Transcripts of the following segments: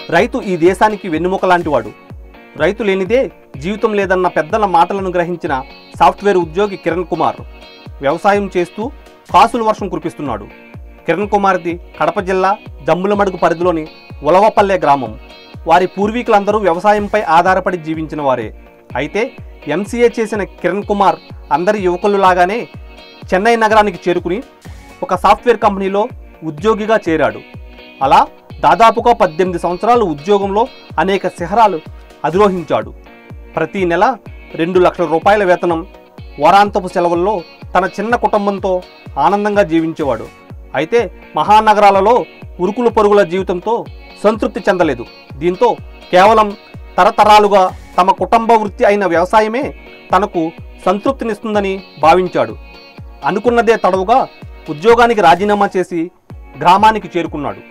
రైతు ఈ దేశానికి వెన్నెముక లాంటివాడు రైతు లేనిదే జీవితం లేదన్న పెద్దల మాటలను గ్రహించిన సాఫ్ట్వేర్ ఉద్యోగి కిరణ్ కుమార్ వ్యవసాయం చేస్తూ కాసుల వర్షం కురిపిస్తున్నాడు కిరణ్ కుమార్ది కడప జిల్లా జమ్ములమడుగు పరిధిలోని ఉలవపల్లె గ్రామం వారి పూర్వీకులందరూ వ్యవసాయంపై ఆధారపడి జీవించిన వారే అయితే ఎంసీఏ చేసిన కిరణ్ కుమార్ అందరి యువకులలాగానే చెన్నై నగరానికి చేరుకుని ఒక సాఫ్ట్వేర్ కంపెనీలో ఉద్యోగిగా చేరాడు అలా దాదాపుగా పద్దెనిమిది సంవత్సరాలు ఉద్యోగంలో అనేక శిఖరాలు అధిరోహించాడు ప్రతి నెల రెండు లక్షల రూపాయల వేతనం వారాంతపు సెలవుల్లో తన చిన్న కుటుంబంతో ఆనందంగా జీవించేవాడు అయితే మహానగరాలలో ఉరుకులు పరుగుల జీవితంతో సంతృప్తి చెందలేదు దీంతో కేవలం తరతరాలుగా తమ కుటుంబ వృత్తి అయిన వ్యవసాయమే తనకు సంతృప్తినిస్తుందని భావించాడు అనుకున్నదే తడవుగా ఉద్యోగానికి రాజీనామా చేసి గ్రామానికి చేరుకున్నాడు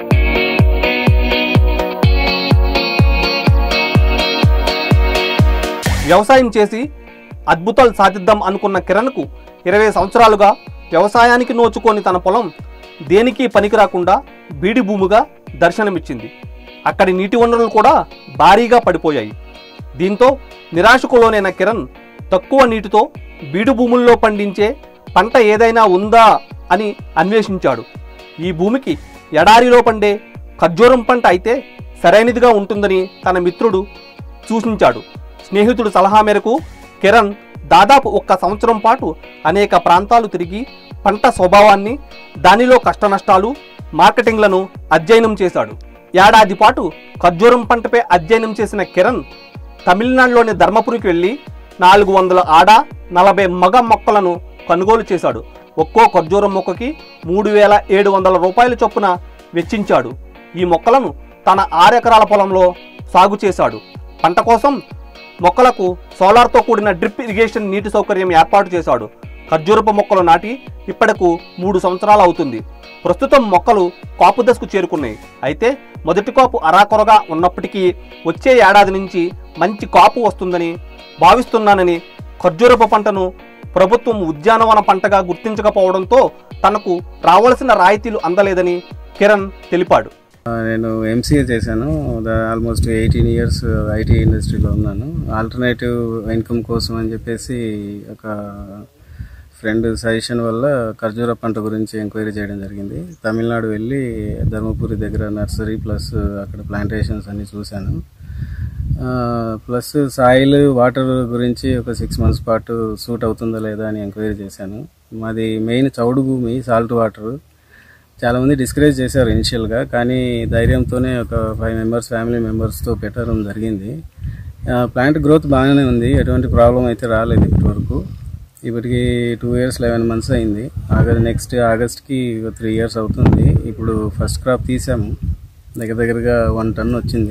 వ్యవసాయం చేసి అద్భుతాలు సాధిద్దాం అనుకున్న కిరణ్కు ఇరవై సంవత్సరాలుగా వ్యవసాయానికి నోచుకొని తన పొలం దేనికి పనికి రాకుండా బీడి భూమిగా దర్శనమిచ్చింది అక్కడి నీటి వనరులు కూడా భారీగా పడిపోయాయి దీంతో నిరాశకు లోనైన కిరణ్ తక్కువ నీటితో బీడు భూముల్లో పండించే పంట ఏదైనా ఉందా అని అన్వేషించాడు ఈ భూమికి ఎడారిలో పండే ఖర్జూరం పంట అయితే సరైనదిగా ఉంటుందని తన మిత్రుడు సూచించాడు స్నేహితుడు సలహా మేరకు కిరణ్ దాదాపు ఒక్క సంవత్సరం పాటు అనేక ప్రాంతాలు తిరిగి పంట స్వభావాన్ని దానిలో కష్టనష్టాలు మార్కెటింగ్లను అధ్యయనం చేశాడు ఏడాది పాటు ఖర్జూరం పంటపై అధ్యయనం చేసిన కిరణ్ తమిళనాడులోని ధర్మపురికి వెళ్ళి నాలుగు వందల ఆడ నలభై మగ మొక్కలను కొనుగోలు చేశాడు ఒక్కో ఖర్జూరం మొక్కకి మూడు వేల ఏడు వందల రూపాయల చొప్పున వెచ్చించాడు ఈ మొక్కలను తన ఆరెకరాల పొలంలో సాగు చేశాడు పంట కోసం మొక్కలకు సోలార్తో కూడిన డ్రిప్ ఇరిగేషన్ నీటి సౌకర్యం ఏర్పాటు చేశాడు ఖర్జూరపు మొక్కలు నాటి ఇప్పటికు మూడు సంవత్సరాలు అవుతుంది ప్రస్తుతం మొక్కలు కాపు దశకు చేరుకున్నాయి అయితే మొదటి కాపు అరాకొరగా ఉన్నప్పటికీ వచ్చే ఏడాది నుంచి మంచి కాపు వస్తుందని భావిస్తున్నానని ఖర్జూరపు పంటను ప్రభుత్వం ఉద్యానవన పంటగా గుర్తించకపోవడంతో తనకు రావాల్సిన రాయితీలు అందలేదని కిరణ్ తెలిపాడు ఆ, నేను ఎంసీఏ చేశాను ఆల్మోస్ట్ ఎయిటీన్ ఇయర్స్ ఐటీ ఇండస్ట్రీలో ఉన్నాను ఆల్టర్నేటివ్ ఇన్కమ్ కోసం అని చెప్పేసి ఒక ఫ్రెండ్ సజెషన్ వల్ల ఖర్జూర పంట గురించి ఎంక్వైరీ చేయడం జరిగింది తమిళనాడు వెళ్ళి ధర్మపురి దగ్గర నర్సరీ ప్లస్ అక్కడ ప్లాంటేషన్స్ అన్ని చూశాను ప్లస్ సాయిల్ వాటర్ గురించి ఒక సిక్స్ మంత్స్ పాటు సూట్ అవుతుందా లేదా అని ఎంక్వైరీ చేశాను మాది మెయిన్ చౌడు భూమి సాల్ట్ వాటర్ చాలా మంది డిస్కరేజ్ చేశారు ఇనిషియల్గా కానీ ధైర్యంతోనే ఒక ఫైవ్ మెంబర్స్ ఫ్యామిలీ మెంబర్స్తో పెట్టడం జరిగింది ప్లాంట్ గ్రోత్ బాగానే ఉంది ఎటువంటి ప్రాబ్లం అయితే రాలేదు ఇప్పటివరకు ఇప్పటికి టూ ఇయర్స్ లెవెన్ మంత్స్ అయింది ఆగస్ట్ నెక్స్ట్ ఆగస్ట్కి త్రీ ఇయర్స్ అవుతుంది ఇప్పుడు ఫస్ట్ క్రాప్ తీసాము దగ్గర దగ్గరగా వన్ టన్ వచ్చింది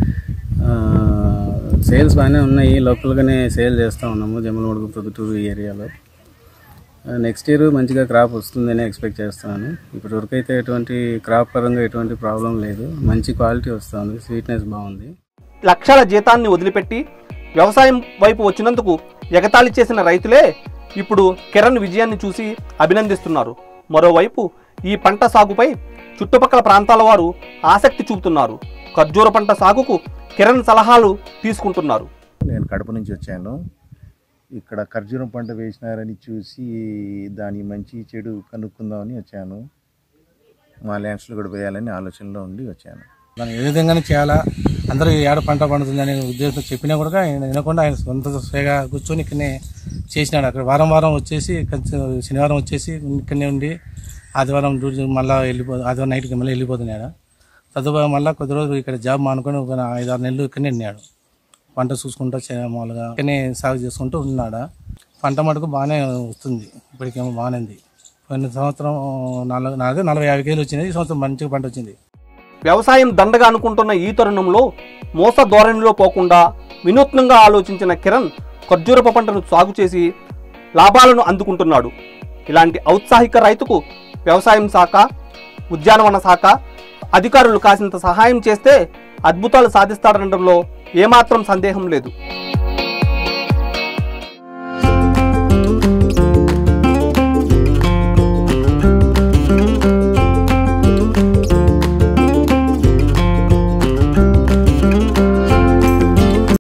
సేల్స్ బాగానే ఉన్నాయి లోకల్గానే సేల్ చేస్తూ ఉన్నాము జమ్మలమడుగు ప్రొద్దుటూరు ఏరియాలో నెక్స్ట్ ఇయర్ మంచిగా క్రాప్ వస్తుందని ఎక్స్పెక్ట్ చేస్తున్నాను ఇప్పటి వరకు అయితే ఎటువంటి క్రాప్ పరంగా ఎటువంటి ప్రాబ్లం లేదు మంచి క్వాలిటీ వస్తుంది స్వీట్నెస్ బాగుంది లక్షల జీతాన్ని వదిలిపెట్టి వ్యవసాయం వైపు వచ్చినందుకు ఎగతాళి చేసిన రైతులే ఇప్పుడు కిరణ్ విజయాన్ని చూసి అభినందిస్తున్నారు మరోవైపు ఈ పంట సాగుపై చుట్టుపక్కల ప్రాంతాల వారు ఆసక్తి చూపుతున్నారు ఖర్జూర పంట సాగుకు కిరణ్ సలహాలు తీసుకుంటున్నారు నేను కడప నుంచి వచ్చాను ఇక్కడ ఖర్జూరం పంట వేసినారని చూసి దాని మంచి చెడు కనుక్కుందామని వచ్చాను మా ల్యాండ్స్లో కూడా వేయాలని ఆలోచనలో ఉండి వచ్చాను మనం ఏ విధంగానే చేయాలా అందరూ ఈ ఏడ పంట పండుతుంది అనే ఉద్దేశంతో చెప్పినా కూడా ఆయన వినకుండా ఆయన సొంత స్వేగా కూర్చొని ఇక్కడనే చేసినాడు అక్కడ వారం వారం వచ్చేసి కొంచెం శనివారం వచ్చేసి ఇక్కడనే ఉండి ఆదివారం డ్యూటీ మళ్ళీ వెళ్ళిపో ఆదివారం నైట్కి మళ్ళీ వెళ్ళిపోతున్నాడు తదుపరి మళ్ళీ కొద్ది రోజులు ఇక్కడ జాబ్ మానుకొని ఒక ఐదు ఆరు నెలలు ఇక్కడనే ఉన్నాడు పంట చూసుకుంటూ చే- మామూలుగా ఇక్కడనే సాగు చేసుకుంటూ ఉన్నాడు పంట మటుకు బాగానే వస్తుంది ఇప్పటికేమో బాగానే ఉంది పోయిన సంవత్సరం నాలుగు నాలుగు నలభై యాభై కేజీలు వచ్చింది ఈ సంవత్సరం మంచిగా పంట వచ్చింది వ్యవసాయం దండగా అనుకుంటున్న ఈ తరుణంలో మోస ధోరణిలో పోకుండా వినూత్నంగా ఆలోచించిన కిరణ్ ఖర్జూరపు పంటను సాగు చేసి లాభాలను అందుకుంటున్నాడు ఇలాంటి ఔత్సాహిక రైతుకు వ్యవసాయం శాఖ ఉద్యానవన శాఖ అధికారులు కాసింత సహాయం చేస్తే అద్భుతాలు సాధిస్తాడనడంలో ఏమాత్రం సందేహం లేదు